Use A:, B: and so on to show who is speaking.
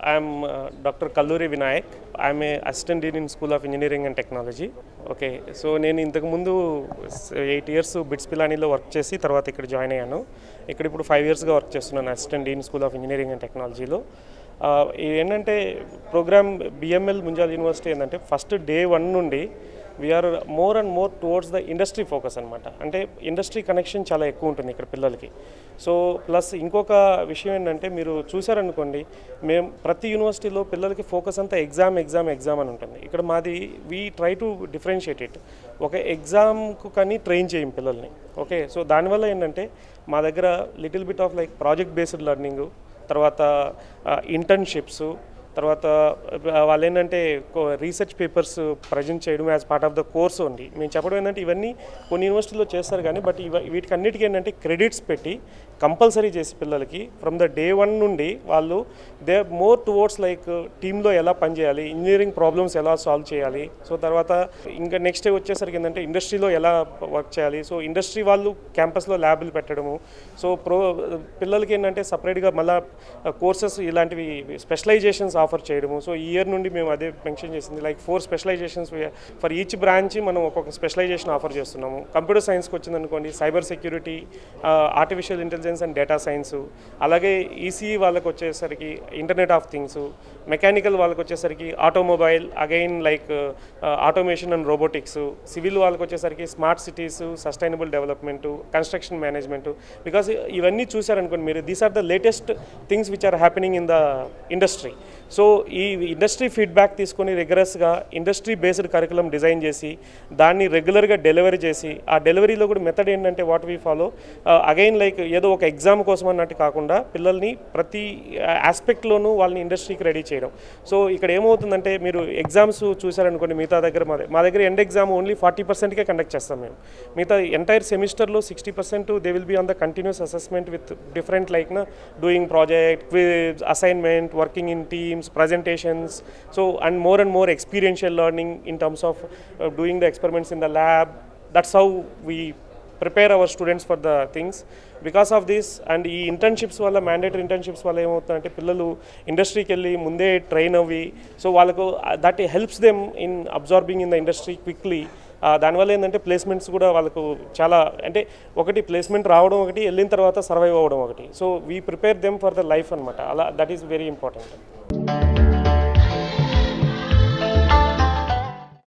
A: I'm uh, Dr. Kalluri Vinayak. I'm a assistant dean in School of Engineering and Technology. Okay so నేను ఇంతకుముందు eight years BITS పిలానీలో work చేసి తర్వాత ఇక్కడ join అయ్యాను ఇక్కడ ఇప్పుడు ఫైవ్ ఇయర్స్గా వర్క్ చేస్తున్నాను assistant dean school of engineering and టెక్నాలజీలో ఆ, ఇది ఏంటంటే ప్రోగ్రామ్ బిఎంఎల్ ముంజాల్ యూనివర్సిటీ ఏంటంటే ఫస్ట్ డే వన్ నుండి we're more and more towards the industry focus అనమాట అంటే ఇండస్ట్రీ కనెక్షన్ చాలా ఎక్కువ ఉంటుంది ఇక్కడ పిల్లలకి సో ప్లస్ ఇంకొక విషయం ఏంటంటే మీరు చూసారనుకోండి మేము ప్రతి యూనివర్సిటీలో పిల్లలకి ఫోకస్ అంతా ఎగ్జామ్ ఎగ్జామ్ ఎగ్జామ్ అని ఉంటుంది ఇక్కడ మాది we try to differentiate it ఒక ఎగ్జామ్కు కానీ ట్రైన్ చేయం పిల్లల్ని ఓకే సో దానివల్ల ఏంటంటే మా దగ్గర little bit of like project based learning తర్వాత ఇంటర్న్షిప్స్ తర్వాత ఆ, వాళ్ళు ఏంటంటే రీసెర్చ్ పేపర్స్ ప్రజెంట్ చేయడం as part of the course ఉంది మేము చెప్పడం ఏంటంటే ఇవన్నీ కొన్ని యూనివర్సిటీలో చేస్తారు కానీ బట్ ఇవ వీటికి అన్నిటికీ ఏంటంటే క్రెడిట్స్ పెట్టి కంపల్సరీ చేసి పిల్లలకి ఫ్రమ్ ద డే వన్ నుండి వాళ్ళు దే మోర్ టువర్డ్స్ లైక్ టీంలో ఎలా పనిచేయాలి ఇంజనీరింగ్ ప్రాబ్లమ్స్ ఎలా సాల్వ్ చేయాలి సో తర్వాత ఇంకా నెక్స్ట్ వచ్చేసరికి ఏంటంటే ఇండస్ట్రీలో ఎలా వర్క్ చేయాలి సో ఇండస్ట్రీ వాళ్ళు క్యాంపస్లో ల్యాబ్లు పెట్టడము సో ప్రో పిల్లలకి ఏంటంటే సపరేట్గా మళ్ళా కోర్సెస్ ఇలాంటివి స్పెషలైజేషన్స్ ఆఫర్ చేయడము సో ఈ ఇయర్ నుండి మేము అదే మెన్షన్ చేసింది like four specialisations for each branch మనం ఒక్కొక్క స్పెషలైజేషన్ ఆఫర్ చేస్తున్నాము కంప్యూటర్ సైన్స్కి వచ్చిందనుకోండి cyber security artificial intelligence and data science అలాగే ఈసీఈ వాళ్ళకి వచ్చేసరికి ఇంటర్నెట్ ఆఫ్ థింగ్స్ మెకానికల్ వాళ్ళకి వచ్చేసరికి automobile again like automation and robotics civil వాళ్ళకి వచ్చేసరికి smart cities sustainable development construction management because ఇవన్నీ చూసారనుకోండి మీరు these are the latest things which are happening in the industry so ఈ ఇండస్ట్రీ ఫీడ్బ్యాక్ తీసుకొని రిగరస్గా ఇండస్ట్రీ బేస్డ్ కరికులం డిజైన్ చేసి దాన్ని రెగ్యులర్గా డెలివరీ చేసి ఆ డెలివరీలో కూడా మెథడ్ ఏంటంటే what we follow again like ఏదో ఒక ఎగ్జామ్ కోసం అన్నట్టు కాకుండా పిల్లల్ని ప్రతి ఆస్పెక్ట్లోనూ వాళ్ళని ఇండస్ట్రీకి రెడీ చేయడం సో ఇక్కడ ఏమవుతుందంటే మీరు ఎగ్జామ్స్ చూసారనుకోండి మిగతా దగ్గర మా దగ్గర మా దగ్గర ఎండ్ ఎగ్జామ్ ఓన్లీ ఫార్టీ పర్సెంట్కే కండక్ట్ చేస్తాం మేము మిగతా ఎంటైర్ సెమిస్టర్లో sixty percent they will be on the continuous assessment with different like నా doing project quiz assignment working in teams presentations so and more and more experiential learning in terms of doing the experiments in the lab that's how we prepare our students for the things because of this and ఈ internships వల్ల mandatory internships వల్ల ఏమవుతుందంటే పిల్లలు ఇండస్ట్రీకి వెళ్ళి ముందే train అవ్వి so వాళ్ళకు that helps them in absorbing in the industry quickly దానివల్ల ఏంటంటే ప్లేస్మెంట్స్ కూడా వాళ్ళకు చాలా అంటే ఒకటి ప్లేస్మెంట్ రావడం ఒకటి వెళ్ళిన తర్వాత సర్వైవ్ అవ్వడం ఒకటి so we prepare them for the life అనమాట అలా దట్ ఈస్ వెరీ ఇంపార్టెంట్